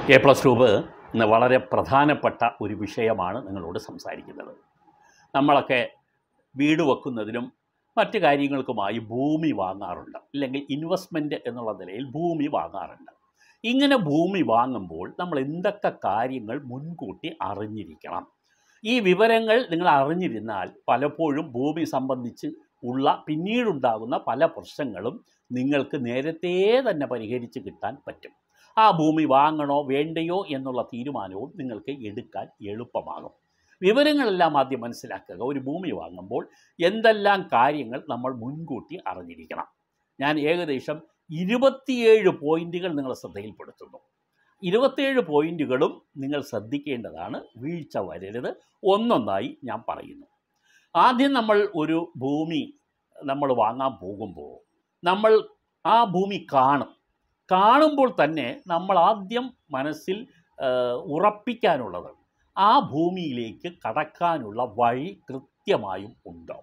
A plus group ഇന്ന് വളരെ പ്രധാനപ്പെട്ട ഒരു വിഷയമാണ് നിങ്ങളോട് സംസാരിക്കുന്നത് നമ്മളൊക്കെ വീട് വെക്കുന്നതിനും മറ്റ് കാര്യങ്ങൾക്കുമായി ഭൂമി വാങ്ങാറുണ്ട് ഇല്ലെങ്കിൽ ഇൻവെസ്റ്റ്മെൻറ്റ് എന്നുള്ള നിലയിൽ ഭൂമി വാങ്ങാറുണ്ട് ഇങ്ങനെ ഭൂമി വാങ്ങുമ്പോൾ നമ്മൾ എന്തൊക്കെ കാര്യങ്ങൾ മുൻകൂട്ടി അറിഞ്ഞിരിക്കണം ഈ വിവരങ്ങൾ നിങ്ങൾ അറിഞ്ഞിരുന്നാൽ പലപ്പോഴും ഭൂമി സംബന്ധിച്ച് ഉള്ള പിന്നീടുണ്ടാകുന്ന പല പ്രശ്നങ്ങളും നിങ്ങൾക്ക് നേരത്തെ തന്നെ പരിഹരിച്ച് കിട്ടാൻ പറ്റും ആ ഭൂമി വാങ്ങണോ വേണ്ടയോ എന്നുള്ള തീരുമാനവും നിങ്ങൾക്ക് എടുക്കാൻ എളുപ്പമാകും വിവരങ്ങളെല്ലാം ആദ്യം മനസ്സിലാക്കുക ഒരു ഭൂമി വാങ്ങുമ്പോൾ എന്തെല്ലാം കാര്യങ്ങൾ നമ്മൾ മുൻകൂട്ടി അറിഞ്ഞിരിക്കണം ഞാൻ ഏകദേശം ഇരുപത്തിയേഴ് പോയിന്റുകൾ നിങ്ങളെ ശ്രദ്ധയിൽപ്പെടുത്തുന്നു ഇരുപത്തിയേഴ് പോയിന്റുകളും നിങ്ങൾ ശ്രദ്ധിക്കേണ്ടതാണ് വീഴ്ച വരരുത് ഒന്നൊന്നായി ഞാൻ പറയുന്നു ആദ്യം നമ്മൾ ഒരു ഭൂമി നമ്മൾ വാങ്ങാൻ പോകുമ്പോൾ നമ്മൾ ആ ഭൂമി കാണും കാണുമ്പോൾ തന്നെ നമ്മൾ ആദ്യം മനസ്സിൽ ആ, ഉറപ്പിക്കാനുള്ളത് ആ ഭൂമിയിലേക്ക് കടക്കാനുള്ള വഴി കൃത്യമായും ഉണ്ടോ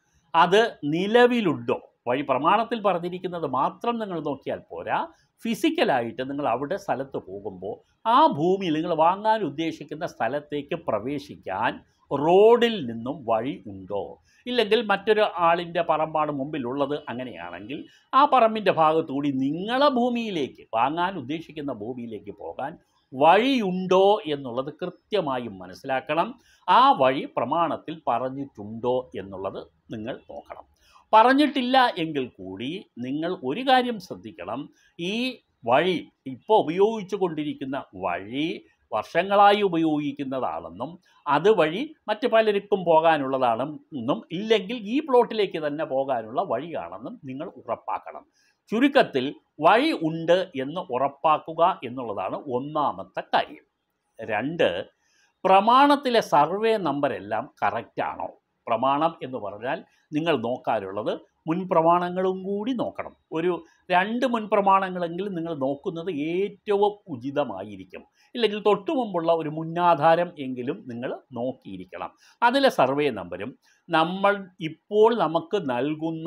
അത് നിലവിലുണ്ടോ വഴി പ്രമാണത്തിൽ പറഞ്ഞിരിക്കുന്നത് മാത്രം നിങ്ങൾ നോക്കിയാൽ പോരാ ഫിസിക്കലായിട്ട് നിങ്ങൾ അവിടെ സ്ഥലത്ത് പോകുമ്പോൾ ആ ഭൂമിയിൽ നിങ്ങൾ വാങ്ങാൻ ഉദ്ദേശിക്കുന്ന സ്ഥലത്തേക്ക് പ്രവേശിക്കാൻ റോഡിൽ നിന്നും വഴി ഉണ്ടോ ഇല്ലെങ്കിൽ മറ്റൊരു ആളിൻ്റെ പറമ്പാണ് മുമ്പിലുള്ളത് അങ്ങനെയാണെങ്കിൽ ആ പറമ്പിൻ്റെ ഭാഗത്തുകൂടി നിങ്ങളെ ഭൂമിയിലേക്ക് വാങ്ങാൻ ഉദ്ദേശിക്കുന്ന ഭൂമിയിലേക്ക് പോകാൻ വഴിയുണ്ടോ എന്നുള്ളത് കൃത്യമായും മനസ്സിലാക്കണം ആ വഴി പ്രമാണത്തിൽ പറഞ്ഞിട്ടുണ്ടോ എന്നുള്ളത് നിങ്ങൾ നോക്കണം പറഞ്ഞിട്ടില്ല എങ്കിൽ കൂടി നിങ്ങൾ ഒരു കാര്യം ശ്രദ്ധിക്കണം ഈ വഴി ഇപ്പോൾ ഉപയോഗിച്ചു കൊണ്ടിരിക്കുന്ന വഴി വർഷങ്ങളായി ഉപയോഗിക്കുന്നതാണെന്നും അതുവഴി മറ്റ് പലർക്കും പോകാനുള്ളതാണെന്നും ഇല്ലെങ്കിൽ ഈ പ്ലോട്ടിലേക്ക് തന്നെ പോകാനുള്ള വഴിയാണെന്നും നിങ്ങൾ ഉറപ്പാക്കണം ചുരുക്കത്തിൽ വഴി ഉണ്ട് എന്ന് ഉറപ്പാക്കുക എന്നുള്ളതാണ് ഒന്നാമത്തെ കാര്യം രണ്ട് പ്രമാണത്തിലെ സർവേ നമ്പർ എല്ലാം കറക്റ്റാണോ പ്രമാണം എന്ന് പറഞ്ഞാൽ നിങ്ങൾ നോക്കാനുള്ളത് മുൻ പ്രമാണങ്ങളും കൂടി നോക്കണം ഒരു രണ്ട് മുൻ പ്രമാണങ്ങളെങ്കിലും നിങ്ങൾ നോക്കുന്നത് ഏറ്റവും ഉചിതമായിരിക്കും ഇല്ലെങ്കിൽ തൊട്ടു മുമ്പുള്ള ഒരു മുന്നാധാരം എങ്കിലും നിങ്ങൾ നോക്കിയിരിക്കണം അതിലെ സർവേ നമ്പരും നമ്മൾ ഇപ്പോൾ നമുക്ക് നൽകുന്ന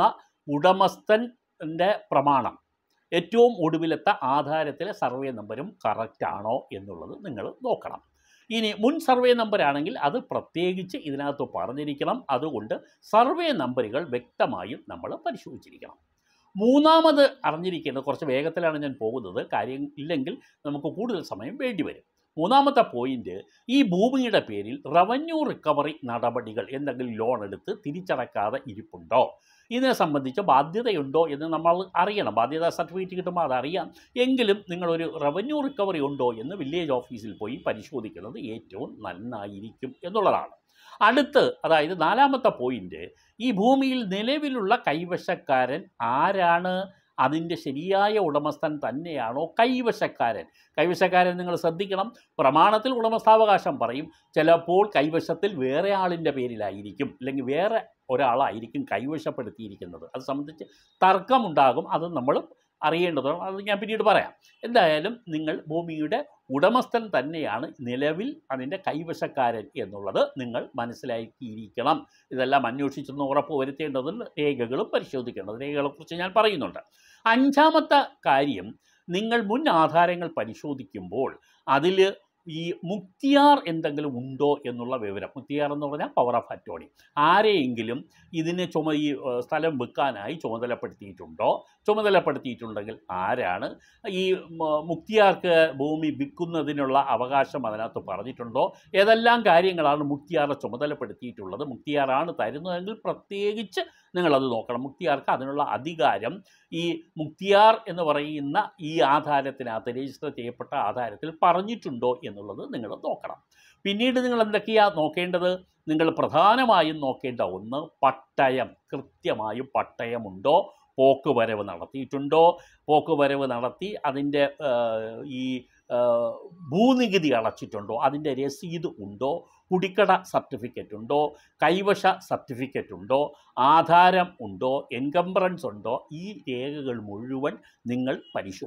ഉടമസ്ഥൻ്റെ പ്രമാണം ഏറ്റവും ഒടുവിലത്തെ ആധാരത്തിലെ സർവേ നമ്പരും കറക്റ്റാണോ എന്നുള്ളത് നിങ്ങൾ നോക്കണം ഇനി മുൻ സർവേ നമ്പർ ആണെങ്കിൽ അത് പ്രത്യേകിച്ച് ഇതിനകത്ത് പറഞ്ഞിരിക്കണം അതുകൊണ്ട് സർവേ നമ്പറുകൾ വ്യക്തമായും നമ്മൾ പരിശോധിച്ചിരിക്കണം മൂന്നാമത് അറിഞ്ഞിരിക്കേണ്ടത് കുറച്ച് വേഗത്തിലാണ് ഞാൻ പോകുന്നത് കാര്യം ഇല്ലെങ്കിൽ നമുക്ക് കൂടുതൽ സമയം വേണ്ടി വരും മൂന്നാമത്തെ പോയിന്റ് ഈ ഭൂമിയുടെ പേരിൽ റവന്യൂ റിക്കവറി നടപടികൾ എന്തെങ്കിലും ലോൺ എടുത്ത് തിരിച്ചടക്കാതെ ഇരിപ്പുണ്ടോ ഇതിനെ സംബന്ധിച്ച് ബാധ്യതയുണ്ടോ എന്ന് നമ്മൾ അറിയണം ബാധ്യതാ സർട്ടിഫിക്കറ്റ് കിട്ടുമ്പോൾ അതറിയാം എങ്കിലും നിങ്ങളൊരു റവന്യൂ റിക്കവറി ഉണ്ടോ എന്ന് വില്ലേജ് ഓഫീസിൽ പോയി പരിശോധിക്കുന്നത് ഏറ്റവും നന്നായിരിക്കും എന്നുള്ളതാണ് അടുത്ത് അതായത് നാലാമത്തെ പോയിന്റ് ഈ ഭൂമിയിൽ നിലവിലുള്ള കൈവശക്കാരൻ ആരാണ് അതിൻ്റെ ശരിയായ ഉടമസ്ഥൻ തന്നെയാണോ കൈവശക്കാരൻ കൈവശക്കാരൻ നിങ്ങൾ ശ്രദ്ധിക്കണം പ്രമാണത്തിൽ ഉടമസ്ഥാവകാശം പറയും ചിലപ്പോൾ കൈവശത്തിൽ വേറെ ആളിൻ്റെ പേരിലായിരിക്കും അല്ലെങ്കിൽ വേറെ ഒരാളായിരിക്കും കൈവശപ്പെടുത്തിയിരിക്കുന്നത് അത് സംബന്ധിച്ച് തർക്കമുണ്ടാകും അത് നമ്മൾ അറിയേണ്ടതാണ് അത് ഞാൻ പിന്നീട് പറയാം എന്തായാലും നിങ്ങൾ ഭൂമിയുടെ ഉടമസ്ഥൻ തന്നെയാണ് നിലവിൽ അതിൻ്റെ കൈവശക്കാരൻ എന്നുള്ളത് നിങ്ങൾ മനസ്സിലാക്കിയിരിക്കണം ഇതെല്ലാം അന്വേഷിച്ചൊന്ന് ഉറപ്പ് വരുത്തേണ്ടതുണ്ട് രേഖകളും പരിശോധിക്കേണ്ടത് രേഖകളെക്കുറിച്ച് ഞാൻ പറയുന്നുണ്ട് അഞ്ചാമത്തെ കാര്യം നിങ്ങൾ മുൻ ആധാരങ്ങൾ പരിശോധിക്കുമ്പോൾ അതിൽ ഈ മുക്തിയാർ എന്തെങ്കിലും ഉണ്ടോ എന്നുള്ള വിവരം മുക്തിയാർ എന്ന് പറഞ്ഞാൽ പവർ ഓഫ് അറ്റോണി ആരെയെങ്കിലും ഇതിനെ ചുമ ഈ ഏഹ്, സ്ഥലം വിൽക്കാനായി ചുമതലപ്പെടുത്തിയിട്ടുണ്ടോ ചുമതലപ്പെടുത്തിയിട്ടുണ്ടെങ്കിൽ ആരാണ് ഈ മ- മുക്തിയാർക്ക് ഭൂമി വിൽക്കുന്നതിനുള്ള അവകാശം അതിനകത്ത് പറഞ്ഞിട്ടുണ്ടോ ഏതെല്ലാം കാര്യങ്ങളാണ് മുക്തിയാറെ ചുമതലപ്പെടുത്തിയിട്ടുള്ളത് മുക്തിയാറാണ് തരുന്നതെങ്കിൽ പ്രത്യേകിച്ച് നിങ്ങളത് നോക്കണം മുക്തിയാർക്ക് അതിനുള്ള അധികാരം ഈ മുക്തിയാർ എന്ന് പറയുന്ന ഈ ആധാരത്തിനകത്ത് രജിസ്റ്റർ ചെയ്യപ്പെട്ട ആധാരത്തിൽ പറഞ്ഞിട്ടുണ്ടോ എന്നുള്ളത് നിങ്ങൾ നോക്കണം പിന്നീട് നിങ്ങൾ എന്തൊക്കെയാണ് നോക്കേണ്ടത് നിങ്ങൾ പ്രധാനമായും നോക്കേണ്ട ഒന്ന് പട്ടയം കൃത്യമായും പട്ടയമുണ്ടോ പോക്കുവരവ് നടത്തിയിട്ടുണ്ടോ പോക്കുവരവ് നടത്തി അതിൻ്റെ ഈ ആ, ഭൂനികുതി അടച്ചിട്ടുണ്ടോ അതിൻ്റെ രസീത് ഉണ്ടോ കുടിക്കട സർട്ടിഫിക്കറ്റ് ഉണ്ടോ കൈവശ സർട്ടിഫിക്കറ്റ് ഉണ്ടോ ആധാരം ഉണ്ടോ എൻകംബറൻസ് ഉണ്ടോ ഈ രേഖകൾ മുഴുവൻ നിങ്ങൾ പരിശോധി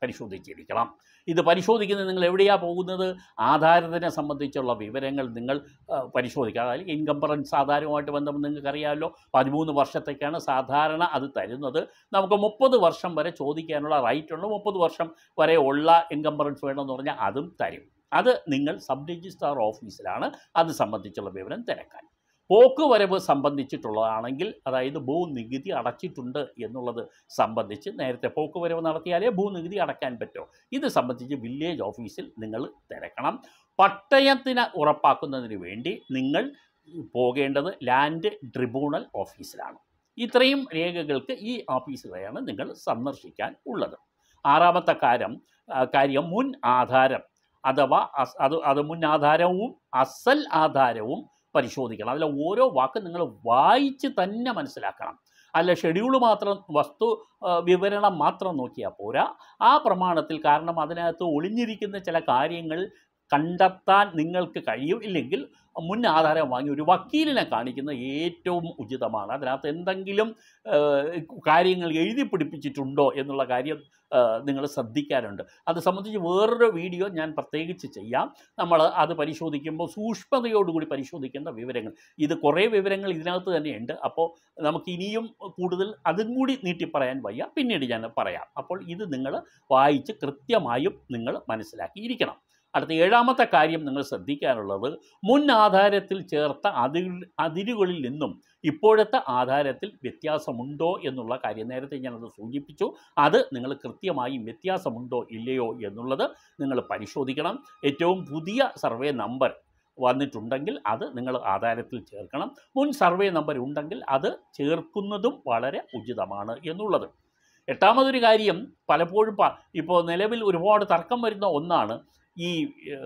പരിശോധിച്ചിരിക്കണം ഇത് പരിശോധിക്കുന്നത് നിങ്ങൾ എവിടെയാണ് പോകുന്നത് ആധാരത്തിനെ സംബന്ധിച്ചുള്ള വിവരങ്ങൾ നിങ്ങൾ ആ, പരിശോധിക്കുക അതായത് ഇൻകംബറൻസ് ആധാരവുമായിട്ട് ബന്ധം നിങ്ങൾക്കറിയാമല്ലോ പതിമൂന്ന് വർഷത്തേക്കാണ് സാധാരണ അത് തരുന്നത് നമുക്ക് മുപ്പത് വർഷം വരെ ചോദിക്കാനുള്ള റൈറ്റ് ഉണ്ട് മുപ്പത് വർഷം വരെ ഉള്ള ഇൻകംബറൻസ് വേണമെന്ന് പറഞ്ഞാൽ അതും തരും അത് നിങ്ങൾ സബ് രജിസ്ട്രാർ ഓഫീസിലാണ് അത് സംബന്ധിച്ചുള്ള വിവരം തിരക്കാൻ പോക്കുവരവ് സംബന്ധിച്ചിട്ടുള്ളതാണെങ്കിൽ അതായത് ഭൂനികുതി അടച്ചിട്ടുണ്ട് എന്നുള്ളത് സംബന്ധിച്ച് നേരത്തെ പോക്കുവരവ് നടത്തിയാലേ ഭൂനികുതി അടയ്ക്കാൻ പറ്റൂ ഇത് സംബന്ധിച്ച് വില്ലേജ് ഓഫീസിൽ നിങ്ങൾ തിരക്കണം പട്ടയത്തിന് ഉറപ്പാക്കുന്നതിന് വേണ്ടി നിങ്ങൾ പോകേണ്ടത് ലാൻഡ് ട്രിബ്യൂണൽ ഓഫീസിലാണ് ഇത്രയും രേഖകൾക്ക് ഈ ഓഫീസിലെയാണ് നിങ്ങൾ സന്ദർശിക്കാൻ ഉള്ളത് ആറാമത്തെ കാര്യം ആ, കാര്യം മുൻ ആധാരം അഥവാ അസ്- അത് അത് മുൻ ആധാരവും അസൽ ആധാരവും പരിശോധിക്കണം അതിലെ ഓരോ വാക്ക് നിങ്ങൾ വായിച്ച് തന്നെ മനസ്സിലാക്കണം അല്ല ഷെഡ്യൂൾ മാത്രം വസ്തു ആ, വിവരണം മാത്രം നോക്കിയാൽ പോരാ ആ പ്രമാണത്തിൽ കാരണം അതിനകത്ത് ഒളിഞ്ഞിരിക്കുന്ന ചില കാര്യങ്ങൾ കണ്ടെത്താൻ നിങ്ങൾക്ക് കഴിയും ഇല്ലെങ്കിൽ മുൻ ആധാരം വാങ്ങി ഒരു വക്കീലിനെ കാണിക്കുന്നത് ഏറ്റവും ഉചിതമാണ് അതിനകത്ത് എന്തെങ്കിലും ആ, കാര്യങ്ങൾ എഴുതി പിടിപ്പിച്ചിട്ടുണ്ടോ എന്നുള്ള കാര്യം നിങ്ങൾ ശ്രദ്ധിക്കാനുണ്ട് അത് സംബന്ധിച്ച് വേറൊരു വീഡിയോ ഞാൻ പ്രത്യേകിച്ച് ചെയ്യാം നമ്മൾ അത് പരിശോധിക്കുമ്പോൾ സൂക്ഷ്മതയോടുകൂടി പരിശോധിക്കേണ്ട വിവരങ്ങൾ ഇത് കുറേ വിവരങ്ങൾ ഇതിനകത്ത് തന്നെയുണ്ട് അപ്പോൾ നമുക്ക് ഇനിയും കൂടുതൽ അതും കൂടി നീട്ടി പറയാൻ വയ്യ പിന്നീട് ഞാൻ പറയാം അപ്പോൾ ഇത് നിങ്ങൾ വായിച്ച് കൃത്യമായും നിങ്ങൾ മനസ്സിലാക്കിയിരിക്കണം അടുത്ത ഏഴാമത്തെ കാര്യം നിങ്ങൾ ശ്രദ്ധിക്കാനുള്ളത് മുൻ ആധാരത്തിൽ ചേർത്ത അതിർ അതിരുകളിൽ നിന്നും ഇപ്പോഴത്തെ ആധാരത്തിൽ വ്യത്യാസമുണ്ടോ എന്നുള്ള കാര്യം നേരത്തെ ഞാനത് സൂചിപ്പിച്ചു അത് നിങ്ങൾ കൃത്യമായും വ്യത്യാസമുണ്ടോ ഇല്ലയോ എന്നുള്ളത് നിങ്ങൾ പരിശോധിക്കണം ഏറ്റവും പുതിയ സർവേ നമ്പർ വന്നിട്ടുണ്ടെങ്കിൽ അത് നിങ്ങൾ ആധാരത്തിൽ ചേർക്കണം മുൻ സർവേ നമ്പർ ഉണ്ടെങ്കിൽ അത് ചേർക്കുന്നതും വളരെ ഉചിതമാണ് എന്നുള്ളത് എട്ടാമതൊരു കാര്യം പലപ്പോഴും പ- ഇപ്പോൾ നിലവിൽ ഒരുപാട് തർക്കം വരുന്ന ഒന്നാണ് ഈ ഏഹ്,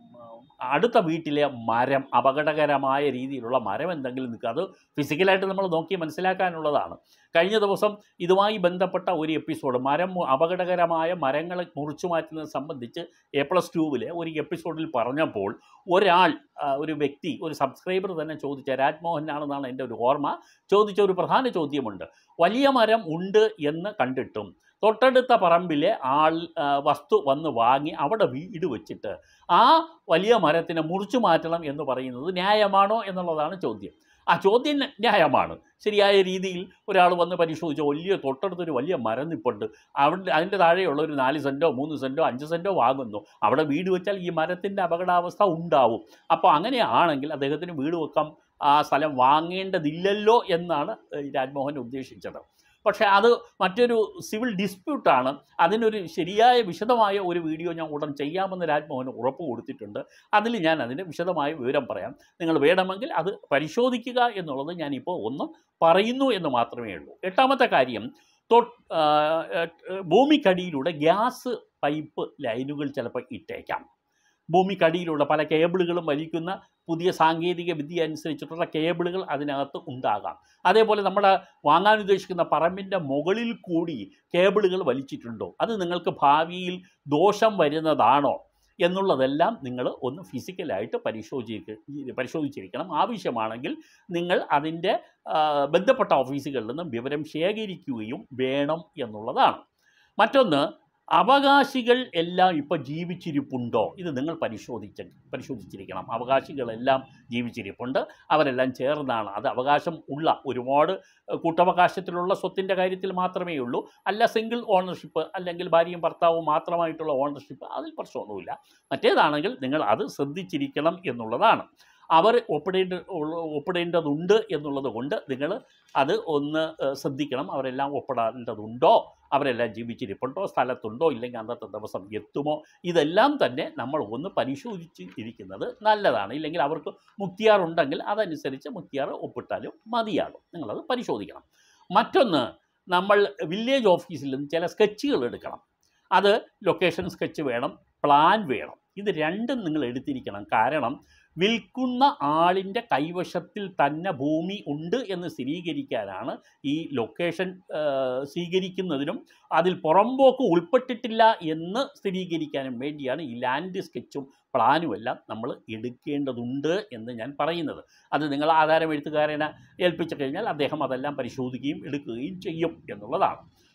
അടുത്ത വീട്ടിലെ മരം അപകടകരമായ രീതിയിലുള്ള മരം എന്തെങ്കിലും നിൽക്കുക അത് ഫിസിക്കലായിട്ട് നമ്മൾ നോക്കി മനസ്സിലാക്കാനുള്ളതാണ് കഴിഞ്ഞ ദിവസം ഇതുമായി ബന്ധപ്പെട്ട ഒരു എപ്പിസോഡ് മരം മു- അപകടകരമായ മരങ്ങൾ മുറിച്ചു മാറ്റുന്നത് സംബന്ധിച്ച് എ പ്ലസ് ട്യൂവിലെ ഒരു എപ്പിസോഡിൽ പറഞ്ഞപ്പോൾ ഒരാൾ ആ, ഒരു വ്യക്തി ഒരു സബ്സ്ക്രൈബർ തന്നെ ചോദിച്ച രാജ്മോഹൻ ആണെന്നാണ് എൻ്റെ ഒരു ഓർമ്മ ചോദിച്ച ഒരു പ്രധാന ചോദ്യമുണ്ട് വലിയ മരം ഉണ്ട് എന്ന് കണ്ടിട്ടും തൊട്ടടുത്ത പറമ്പിലെ ആൾ ആ, വസ്തു വന്ന് വാങ്ങി അവിടെ വീട് വെച്ചിട്ട് ആ വലിയ മരത്തിനെ മുറിച്ചു മാറ്റണം എന്ന് പറയുന്നത് ന്യായമാണോ എന്നുള്ളതാണ് ചോദ്യം ആ ചോദ്യം ന്യായമാണ് ശരിയായ രീതിയിൽ ഒരാൾ വന്ന് പരിശോധിച്ച് വലിയ തൊട്ടടുത്തൊരു വലിയ മരം നിപ്പുണ്ട് അവിടെ അതിൻ്റെ താഴെയുള്ള ഒരു നാല് സെൻറ്റോ മൂന്ന് സെൻറ്റോ അഞ്ച് സെൻറ്റോ വാങ്ങുന്നു അവിടെ വീട് വെച്ചാൽ ഈ മരത്തിൻ്റെ അപകടാവസ്ഥ ഉണ്ടാവും അപ്പോൾ അങ്ങനെയാണെങ്കിൽ അദ്ദേഹത്തിന് വീട് വെക്കാം ആ സ്ഥലം വാങ്ങേണ്ടതില്ലല്ലോ എന്നാണ് ഈ രാജ്മോഹൻ ഉദ്ദേശിച്ചത് പക്ഷേ അത് മറ്റൊരു സിവിൽ ഡിസ്പ്യൂട്ടാണ് അതിനൊരു ശരിയായ വിശദമായ ഒരു വീഡിയോ ഞാൻ ഉടൻ ചെയ്യാമെന്ന് രാജ്മോഹൻ ഉറപ്പ് കൊടുത്തിട്ടുണ്ട് അതിൽ ഞാൻ അതിൻ്റെ വിശദമായ വിവരം പറയാം നിങ്ങൾ വേണമെങ്കിൽ അത് പരിശോധിക്കുക എന്നുള്ളത് ഞാനിപ്പോൾ ഒന്ന് പറയുന്നു എന്ന് മാത്രമേ ഉള്ളൂ എട്ടാമത്തെ കാര്യം തൊട്ട് ആ, ആ, ഭൂമിക്കടിയിലൂടെ ഗ്യാസ് പൈപ്പ് ലൈനുകൾ ചിലപ്പോൾ ഇട്ടേക്കാം ഭൂമിക്കടിയിലൂടെ പല കേബിളുകളും വലിക്കുന്ന പുതിയ സാങ്കേതിക വിദ്യ അനുസരിച്ചിട്ടുള്ള കേബിളുകൾ അതിനകത്ത് ഉണ്ടാകാം അതേപോലെ നമ്മൾ വാങ്ങാൻ ഉദ്ദേശിക്കുന്ന പറമ്പിൻ്റെ മുകളിൽ കൂടി കേബിളുകൾ വലിച്ചിട്ടുണ്ടോ അത് നിങ്ങൾക്ക് ഭാവിയിൽ ദോഷം വരുന്നതാണോ എന്നുള്ളതെല്ലാം നിങ്ങൾ ഒന്ന് ഫിസിക്കലായിട്ട് പരിശോധിച്ച് പരിശോധിച്ചിരിക്കണം ആവശ്യമാണെങ്കിൽ നിങ്ങൾ അതിൻ്റെ ആ, ബന്ധപ്പെട്ട ഓഫീസുകളിൽ നിന്നും വിവരം ശേഖരിക്കുകയും വേണം എന്നുള്ളതാണ് മറ്റൊന്ന് അവകാശികൾ എല്ലാം ഇപ്പോൾ ജീവിച്ചിരിപ്പുണ്ടോ ഇത് നിങ്ങൾ പരിശോധിച്ച് പരിശോധിച്ചിരിക്കണം അവകാശികളെല്ലാം ജീവിച്ചിരിപ്പുണ്ട് അവരെല്ലാം ചേർന്നാണ് അത് അവകാശം ഉള്ള ഒരുപാട് ഏഹ്, കൂട്ടവകാശത്തിലുള്ള സ്വത്തിൻ്റെ കാര്യത്തിൽ മാത്രമേ ഉള്ളൂ അല്ല സിംഗിൾ ഓണർഷിപ്പ് അല്ലെങ്കിൽ ഭാര്യയും ഭർത്താവും മാത്രമായിട്ടുള്ള ഓണർഷിപ്പ് അതിൽ പ്രശ്നമൊന്നുമില്ല മറ്റേതാണെങ്കിൽ നിങ്ങൾ അത് ശ്രദ്ധിച്ചിരിക്കണം എന്നുള്ളതാണ് അവർ ഒപ്പിടേണ്ട ഉള്ള- ഒപ്പിടേണ്ടതുണ്ട് എന്നുള്ളത് കൊണ്ട് നിങ്ങൾ അത് ഒന്ന് ഏഹ്, ശ്രദ്ധിക്കണം അവരെല്ലാം ഒപ്പിടേണ്ടതുണ്ടോ അവരെല്ലാം ജീവിച്ചിരിപ്പുണ്ടോ സ്ഥലത്തുണ്ടോ ഇല്ലെങ്കിൽ അന്നത്തെ ദിവസം എത്തുമോ ഇതെല്ലാം തന്നെ നമ്മൾ ഒന്ന് പരിശോധിച്ച് ഇരിക്കുന്നത് നല്ലതാണ് ഇല്ലെങ്കിൽ അവർക്ക് മുക്തിയാർ ഉണ്ടെങ്കിൽ അതനുസരിച്ച് മുക്തിയാർ ഒപ്പിട്ടാലും മതിയാകും നിങ്ങളത് പരിശോധിക്കണം മറ്റൊന്ന് നമ്മൾ വില്ലേജ് ഓഫീസിൽ നിന്ന് ചില സ്കെച്ചുകൾ എടുക്കണം അത് ലൊക്കേഷൻ സ്കെച്ച് വേണം പ്ലാൻ വേണം ഇത് രണ്ടും നിങ്ങൾ എടുത്തിരിക്കണം കാരണം വിൽക്കുന്ന ആളിൻ്റെ കൈവശത്തിൽ തന്നെ ഭൂമി ഉണ്ട് എന്ന് സ്ഥിരീകരിക്കാനാണ് ഈ ലൊക്കേഷൻ ആ, സ്വീകരിക്കുന്നതിനും അതിൽ പുറമ്പോക്ക് ഉൾപ്പെട്ടിട്ടില്ല എന്ന് സ്ഥിരീകരിക്കാനും വേണ്ടിയാണ് ഈ ലാൻഡ് സ്കെച്ചും പ്ലാനും എല്ലാം നമ്മൾ എടുക്കേണ്ടതുണ്ട് എന്ന് ഞാൻ പറയുന്നത് അത് നിങ്ങൾ ആധാരം എഴുത്തുകാരനെ ഏൽപ്പിച്ചു കഴിഞ്ഞാൽ അദ്ദേഹം അതെല്ലാം പരിശോധിക്കുകയും എടുക്കുകയും ചെയ്യും എന്നുള്ളതാണ്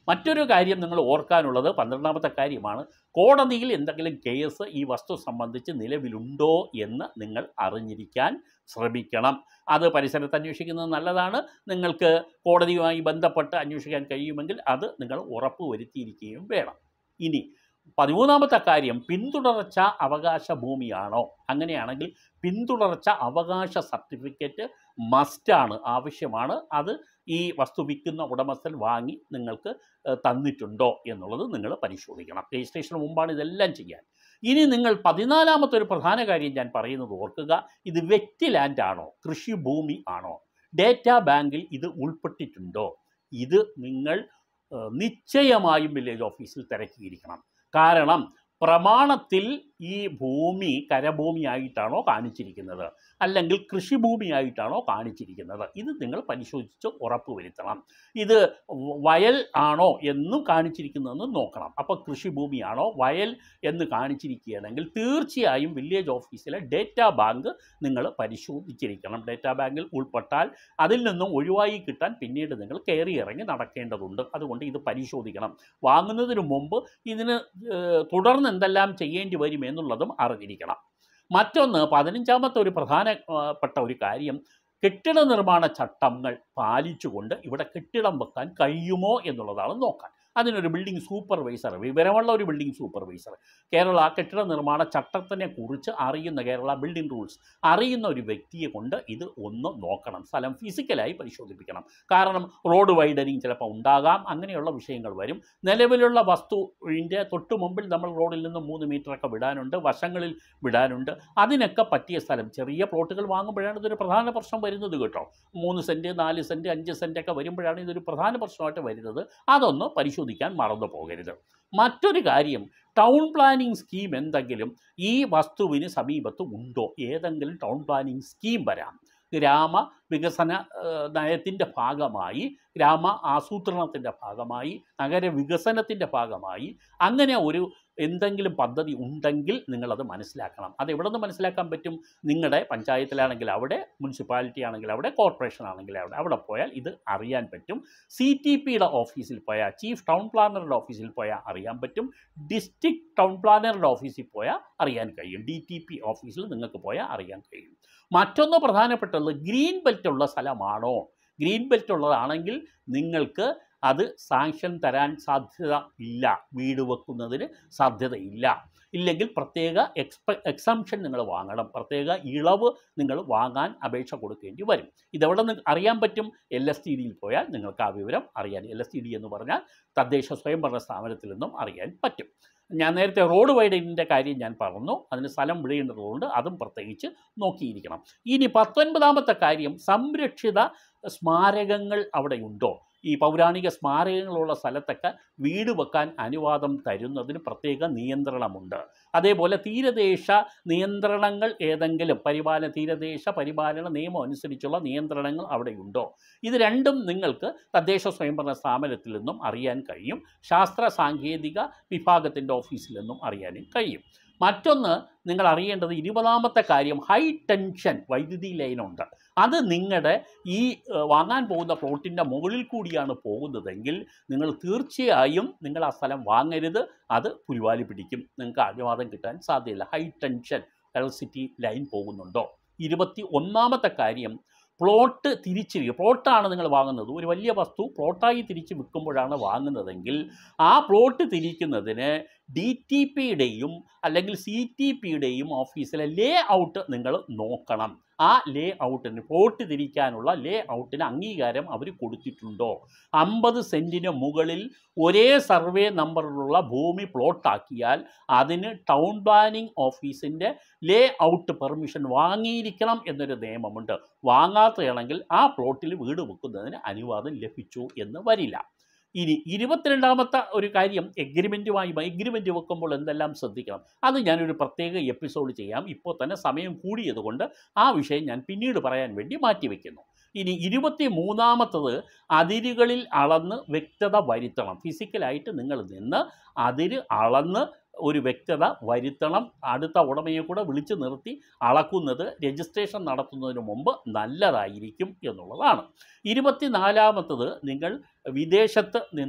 മറ്റൊരു കാര്യം നിങ്ങൾ ഓർക്കാനുള്ളത് പന്ത്രണ്ടാമത്തെ കാര്യമാണ് കോടതിയിൽ എന്തെങ്കിലും കേസ് ഈ വസ്തു സംബന്ധിച്ച് നിലവിലുണ്ടോ എന്ന് നിങ്ങൾ അറിഞ്ഞിരിക്കാൻ ശ്രമിക്കണം അത് പരിസരത്ത് അന്വേഷിക്കുന്നത് നല്ലതാണ് നിങ്ങൾക്ക് കോടതിയുമായി ബന്ധപ്പെട്ട് അന്വേഷിക്കാൻ കഴിയുമെങ്കിൽ അത് നിങ്ങൾ ഉറപ്പ് വരുത്തിയിരിക്കുകയും വേണം ഇനി പതിമൂന്നാമത്തെ കാര്യം പിന്തുടർച്ച അവകാശ ഭൂമിയാണോ അങ്ങനെയാണെങ്കിൽ പിന്തുടർച്ച അവകാശ സർട്ടിഫിക്കറ്റ് മസ്റ്റാണ് ആവശ്യമാണ് അത് ഈ വസ്തു വിൽക്കുന്ന ഉടമസ്ഥൻ വാങ്ങി നിങ്ങൾക്ക് ഏഹ്, തന്നിട്ടുണ്ടോ എന്നുള്ളത് നിങ്ങൾ പരിശോധിക്കണം രജിസ്ട്രേഷന് മുമ്പാണ് ഇതെല്ലാം ചെയ്യാൻ ഇനി നിങ്ങൾ പതിനാലാമത്തെ ഒരു പ്രധാന കാര്യം ഞാൻ പറയുന്നത് ഓർക്കുക ഇത് വെറ്റ് ലാൻഡ് ആണോ കൃഷിഭൂമി ആണോ ഡേറ്റാ ബാങ്കിൽ ഇത് ഉൾപ്പെട്ടിട്ടുണ്ടോ ഇത് നിങ്ങൾ ഏഹ്, നിശ്ചയമായും വില്ലേജ് ഓഫീസിൽ തിരക്കിയിരിക്കണം കാരണം പ്രമാണത്തിൽ ഈ ഭൂമി കരഭൂമിയായിട്ടാണോ കാണിച്ചിരിക്കുന്നത് അല്ലെങ്കിൽ കൃഷിഭൂമിയായിട്ടാണോ കാണിച്ചിരിക്കുന്നത് ഇത് നിങ്ങൾ പരിശോധിച്ച് ഉറപ്പ് വരുത്തണം ഇത് വയൽ ആണോ എന്നും കാണിച്ചിരിക്കുന്നതെന്ന് നോക്കണം അപ്പോൾ കൃഷിഭൂമിയാണോ വയൽ എന്ന് കാണിച്ചിരിക്കുകയാണെങ്കിൽ തീർച്ചയായും വില്ലേജ് ഓഫീസിലെ ഡേറ്റാ ബാങ്ക് നിങ്ങൾ പരിശോധിച്ചിരിക്കണം ഡേറ്റാ ബാങ്കിൽ ഉൾപ്പെട്ടാൽ അതിൽ നിന്നും ഒഴിവായി കിട്ടാൻ പിന്നീട് നിങ്ങൾ കയറി ഇറങ്ങി നടക്കേണ്ടതുണ്ട് അതുകൊണ്ട് ഇത് പരിശോധിക്കണം വാങ്ങുന്നതിന് മുമ്പ് ഇതിന് ഏഹ്, തുടർന്ന് എന്തെല്ലാം ചെയ്യേണ്ടി വരും എന്നുള്ളതും അറിഞ്ഞിരിക്കണം മറ്റൊന്ന് പതിനഞ്ചാമത്തെ ഒരു പ്രധാനപ്പെട്ട ഒരു കാര്യം കെട്ടിട നിർമ്മാണ ചട്ടങ്ങൾ പാലിച്ചുകൊണ്ട് ഇവിടെ കെട്ടിടം വെക്കാൻ കഴിയുമോ എന്നുള്ളതാണ് നോക്കാൻ അതിനൊരു ബിൽഡിംഗ് സൂപ്പർവൈസർ വിവരമുള്ള ഒരു ബിൽഡിംഗ് സൂപ്പർവൈസർ കേരള കെട്ടിട നിർമ്മാണ ചട്ടത്തിനെ കുറിച്ച് അറിയുന്ന കേരള ബിൽഡിംഗ് റൂൾസ് അറിയുന്ന ഒരു വ്യക്തിയെ കൊണ്ട് ഇത് ഒന്ന് നോക്കണം സ്ഥലം ഫിസിക്കലായി പരിശോധിപ്പിക്കണം കാരണം റോഡ് വൈഡനിങ് ചിലപ്പോൾ ഉണ്ടാകാം അങ്ങനെയുള്ള വിഷയങ്ങൾ വരും നിലവിലുള്ള വസ്തുവിൻ്റെ തൊട്ട് മുമ്പിൽ നമ്മൾ റോഡിൽ നിന്ന് മൂന്ന് മീറ്ററൊക്കെ വിടാനുണ്ട് വശങ്ങളിൽ വിടാനുണ്ട് അതിനൊക്കെ പറ്റിയ സ്ഥലം ചെറിയ പ്ലോട്ടുകൾ വാങ്ങുമ്പോഴാണ് ഇതൊരു പ്രധാന പ്രശ്നം വരുന്നത് കേട്ടോ മൂന്ന് സെൻറ്റ് നാല് സെൻറ്റ് അഞ്ച് സെൻറ്റ് ഒക്കെ വരുമ്പോഴാണ് ഇതൊരു പ്രധാന പ്രശ്നമായിട്ട് വരുന്നത് അതൊന്ന് പരിശോധിക്കാൻ മറന്നു പോകരുത് മറ്റൊരു കാര്യം ടൗൺ പ്ലാനിംഗ് സ്കീം എന്തെങ്കിലും ഈ വസ്തുവിന് സമീപത്ത് ഉണ്ടോ ഏതെങ്കിലും ടൗൺ പ്ലാനിംഗ് സ്കീം വരാം ഗ്രാമ വികസന നയത്തിൻ്റെ ഭാഗമായി ഗ്രാമ ആസൂത്രണത്തിൻ്റെ ഭാഗമായി നഗര വികസനത്തിൻ്റെ ഭാഗമായി അങ്ങനെ ഒരു എന്തെങ്കിലും പദ്ധതി ഉണ്ടെങ്കിൽ നിങ്ങളത് മനസ്സിലാക്കണം അത് എവിടെ നിന്ന് മനസ്സിലാക്കാൻ പറ്റും നിങ്ങളുടെ പഞ്ചായത്തിലാണെങ്കിൽ അവിടെ മുനിസിപ്പാലിറ്റി ആണെങ്കിൽ അവിടെ കോർപ്പറേഷൻ ആണെങ്കിൽ അവിടെ അവിടെ പോയാൽ ഇത് അറിയാൻ പറ്റും സി ടി പിയുടെ ഓഫീസിൽ പോയാൽ ചീഫ് ടൗൺ പ്ലാനറുടെ ഓഫീസിൽ പോയാൽ അറിയാൻ പറ്റും ഡിസ്ട്രിക്ട് ടൗൺ പ്ലാനറുടെ ഓഫീസിൽ പോയാൽ അറിയാൻ കഴിയും ഡി ടി പി ഓഫീസിൽ നിങ്ങൾക്ക് പോയാൽ അറിയാൻ കഴിയും മറ്റൊന്ന് പ്രധാനപ്പെട്ടത് ഗ്രീൻ ബെൽറ്റ് ഉള്ള സ്ഥലമാണോ ഗ്രീൻ ബെൽറ്റ് ഉള്ളതാണെങ്കിൽ നിങ്ങൾക്ക് അത് സാങ്ഷൻ തരാൻ സാധ്യത ഇല്ല വീട് വെക്കുന്നതിന് സാധ്യതയില്ല ഇല്ലെങ്കിൽ പ്രത്യേക എക്സ്പ എക്സംഷൻ നിങ്ങൾ വാങ്ങണം പ്രത്യേക ഇളവ് നിങ്ങൾ വാങ്ങാൻ അപേക്ഷ കൊടുക്കേണ്ടി വരും ഇതെവിടെ നിന്ന് അറിയാൻ പറ്റും എൽ എസ് ടി ഡിയിൽ പോയാൽ നിങ്ങൾക്ക് ആ വിവരം അറിയാൻ എൽ എസ് ടി ഡി എന്ന് പറഞ്ഞാൽ തദ്ദേശ സ്വയംഭരണ സ്ഥാപനത്തിൽ നിന്നും അറിയാൻ പറ്റും ഞാൻ നേരത്തെ റോഡ് വൈഡിങ്ങിൻ്റെ കാര്യം ഞാൻ പറഞ്ഞു അതിന് സ്ഥലം വിടേണ്ടതുകൊണ്ട് അതും പ്രത്യേകിച്ച് നോക്കിയിരിക്കണം ഇനി പത്തൊൻപതാമത്തെ കാര്യം സംരക്ഷിത സ്മാരകങ്ങൾ അവിടെയുണ്ടോ ഈ പൗരാണിക സ്മാരകങ്ങളുള്ള സ്ഥലത്തൊക്കെ വീട് വെക്കാൻ അനുവാദം തരുന്നതിന് പ്രത്യേക നിയന്ത്രണമുണ്ട് അതേപോലെ തീരദേശ നിയന്ത്രണങ്ങൾ ഏതെങ്കിലും പരിപാലന തീരദേശ പരിപാലന നിയമം അനുസരിച്ചുള്ള നിയന്ത്രണങ്ങൾ അവിടെയുണ്ടോ ഇത് രണ്ടും നിങ്ങൾക്ക് തദ്ദേശ സ്വയംഭരണ സ്ഥാപനത്തിൽ നിന്നും അറിയാൻ കഴിയും ശാസ്ത്ര സാങ്കേതിക വിഭാഗത്തിൻ്റെ ഓഫീസിൽ നിന്നും അറിയാനും കഴിയും മറ്റൊന്ന് നിങ്ങൾ അറിയേണ്ടത് ഇരുപതാമത്തെ കാര്യം ഹൈ ടെൻഷൻ വൈദ്യുതി ലൈനുണ്ട് അത് നിങ്ങളുടെ ഈ ഏഹ്, വാങ്ങാൻ പോകുന്ന പ്ലോട്ടിൻ്റെ മുകളിൽ കൂടിയാണ് പോകുന്നതെങ്കിൽ നിങ്ങൾ തീർച്ചയായും നിങ്ങൾ ആ സ്ഥലം വാങ്ങരുത് അത് പുലിവാലി പിടിക്കും നിങ്ങൾക്ക് അനുവാദം കിട്ടാൻ സാധ്യതയില്ല ഹൈ ടെൻഷൻ ഇലക്ട്രിസിറ്റി ലൈൻ പോകുന്നുണ്ടോ ഇരുപത്തി ഒന്നാമത്തെ കാര്യം പ്ലോട്ട് തിരിച്ചിരിക്കുക പ്ലോട്ടാണ് നിങ്ങൾ വാങ്ങുന്നത് ഒരു വലിയ വസ്തു പ്ലോട്ടായി തിരിച്ച് വിൽക്കുമ്പോഴാണ് വാങ്ങുന്നതെങ്കിൽ ആ പ്ലോട്ട് തിരിക്കുന്നതിന് ഡി ടി പിയുടെയും അല്ലെങ്കിൽ സി ടി പിയുടെയും ഓഫീസിലെ ലേ ഔട്ട് നിങ്ങൾ നോക്കണം ആ ലേ ഔട്ടിന് പ്ലോട്ട് തിരിക്കാനുള്ള ലേ ഔട്ടിന് അംഗീകാരം അവർ കൊടുത്തിട്ടുണ്ടോ അമ്പത് സെൻറ്റിന് മുകളിൽ ഒരേ സർവേ നമ്പറിലുള്ള ഭൂമി പ്ലോട്ടാക്കിയാൽ അതിന് ടൗൺ പ്ലാനിംഗ് ഓഫീസിൻ്റെ ലേ ഔട്ട് പെർമിഷൻ വാങ്ങിയിരിക്കണം എന്നൊരു നിയമമുണ്ട് വാങ്ങാത്തയാണെങ്കിൽ ആ പ്ലോട്ടിൽ വീട് വെക്കുന്നതിന് അനുവാദം ലഭിച്ചു എന്ന് വരില്ല ഇനി ഇരുപത്തിരണ്ടാമത്തെ ഒരു കാര്യം എഗ്രിമെൻറ്റുമായി എഗ്രിമെൻറ്റ് വെക്കുമ്പോൾ എന്തെല്ലാം ശ്രദ്ധിക്കണം അത് ഞാനൊരു പ്രത്യേക എപ്പിസോഡ് ചെയ്യാം ഇപ്പോൾ തന്നെ സമയം കൂടിയതുകൊണ്ട് ആ വിഷയം ഞാൻ പിന്നീട് പറയാൻ വേണ്ടി മാറ്റിവെക്കുന്നു ഇനി ഇരുപത്തി മൂന്നാമത്തത് അതിരുകളിൽ അളന്ന് വ്യക്തത വരുത്തണം ഫിസിക്കലായിട്ട് നിങ്ങൾ നിന്ന് അതിര് അളന്ന് ഒരു വ്യക്തത വരുത്തണം അടുത്ത ഉടമയെ കൂടെ വിളിച്ചു നിർത്തി അളക്കുന്നത് രജിസ്ട്രേഷൻ നടത്തുന്നതിന് മുമ്പ് നല്ലതായിരിക്കും എന്നുള്ളതാണ് ഇരുപത്തിനാലാമത്തത് നിങ്ങൾ വിദേശത്ത് നിന്ന്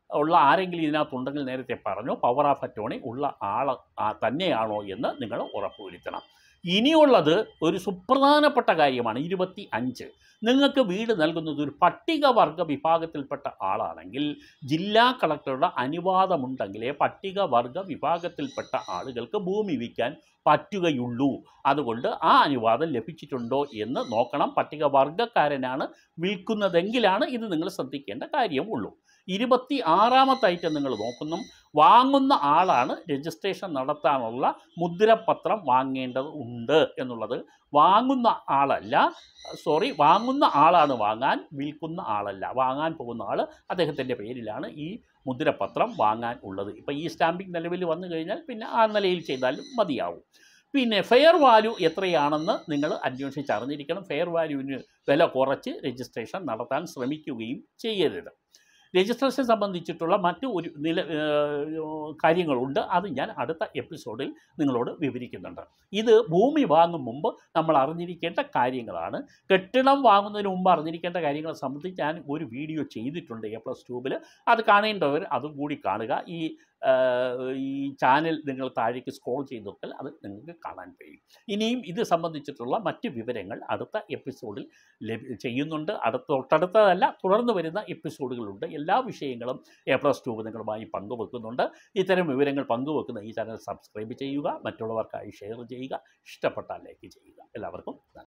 ഉള്ള ആരെങ്കിലും ഇതിനകത്തുണ്ടെങ്കിൽ നേരത്തെ പറഞ്ഞു പവർ ഓഫ് അറ്റോണി ഉള്ള ആൾ തന്നെയാണോ എന്ന് നിങ്ങൾ ഉറപ്പുവരുത്തണം ഇനിയുള്ളത് ഒരു സുപ്രധാനപ്പെട്ട കാര്യമാണ് ഇരുപത്തി അഞ്ച് നിങ്ങൾക്ക് വീട് നൽകുന്നത് ഒരു പട്ടികവർഗ വിഭാഗത്തിൽപ്പെട്ട ആളാണെങ്കിൽ ജില്ലാ കളക്ടറുടെ അനുവാദമുണ്ടെങ്കിലേ പട്ടികവർഗ വിഭാഗത്തിൽപ്പെട്ട ആളുകൾക്ക് ഭൂമി വിൽക്കാൻ പറ്റുകയുള്ളൂ അതുകൊണ്ട് ആ അനുവാദം ലഭിച്ചിട്ടുണ്ടോ എന്ന് നോക്കണം പട്ടികവർഗക്കാരനാണ് വിൽക്കുന്നതെങ്കിലാണ് ഇത് നിങ്ങൾ ശ്രദ്ധിക്കേണ്ട കാര്യമുള്ളൂ ഇരുപത്തി ആറാമത്തെ ഐറ്റം നിങ്ങൾ നോക്കുന്നു വാങ്ങുന്ന ആളാണ് രജിസ്ട്രേഷൻ നടത്താനുള്ള മുദ്രപത്രം വാങ്ങേണ്ടത് ഉണ്ട് എന്നുള്ളത് വാങ്ങുന്ന ആളല്ല സോറി വാങ്ങുന്ന ആളാണ് വാങ്ങാൻ വിൽക്കുന്ന ആളല്ല വാങ്ങാൻ പോകുന്ന ആൾ അദ്ദേഹത്തിൻ്റെ പേരിലാണ് ഈ മുദ്രപത്രം വാങ്ങാൻ ഉള്ളത് ഇപ്പോൾ ഈ സ്റ്റാമ്പിംഗ് നിലവിൽ വന്നു കഴിഞ്ഞാൽ പിന്നെ ആ നിലയിൽ ചെയ്താലും മതിയാവും പിന്നെ ഫെയർ വാല്യൂ എത്രയാണെന്ന് നിങ്ങൾ അന്വേഷിച്ച് അറിഞ്ഞിരിക്കണം ഫെയർ വാല്യൂവിന് വില കുറച്ച് രജിസ്ട്രേഷൻ നടത്താൻ ശ്രമിക്കുകയും ചെയ്യരുത് രജിസ്ട്രേഷൻ സംബന്ധിച്ചിട്ടുള്ള മറ്റു ഒരു നില ഏഹ്, കാര്യങ്ങളുണ്ട് അത് ഞാൻ അടുത്ത എപ്പിസോഡിൽ നിങ്ങളോട് വിവരിക്കുന്നുണ്ട് ഇത് ഭൂമി വാങ്ങും മുമ്പ് നമ്മൾ അറിഞ്ഞിരിക്കേണ്ട കാര്യങ്ങളാണ് കെട്ടിടം വാങ്ങുന്നതിന് മുമ്പ് അറിഞ്ഞിരിക്കേണ്ട കാര്യങ്ങളെ സംബന്ധിച്ച് ഞാൻ ഒരു വീഡിയോ ചെയ്തിട്ടുണ്ട് എ പ്ലസ് ട്യൂബിൽ അത് കാണേണ്ടവർ അതും കൂടി കാണുക ഈ ഏഹ്, ഈ ചാനൽ നിങ്ങൾ താഴേക്ക് സ്ക്രോൾ ചെയ്ത് നോക്കിയാൽ അത് നിങ്ങൾക്ക് കാണാൻ കഴിയും ഇനിയും ഇത് സംബന്ധിച്ചിട്ടുള്ള മറ്റ് വിവരങ്ങൾ അടുത്ത എപ്പിസോഡിൽ ലഭി ചെയ്യുന്നുണ്ട് അടുത്ത തൊട്ടടുത്തതല്ല തുടർന്ന് വരുന്ന എപ്പിസോഡുകളുണ്ട് എല്ലാ വിഷയങ്ങളും എ പ്ലസ് ട്യൂബ് നിങ്ങളുമായി പങ്കുവെക്കുന്നുണ്ട് ഇത്തരം വിവരങ്ങൾ പങ്കുവെക്കുന്ന ഈ ചാനൽ സബ്സ്ക്രൈബ് ചെയ്യുക മറ്റുള്ളവർക്കായി ഷെയർ ചെയ്യുക ഇഷ്ടപ്പെട്ടാൽ ലൈക്ക് ചെയ്യുക എല്ലാവർക്കും നന്ദി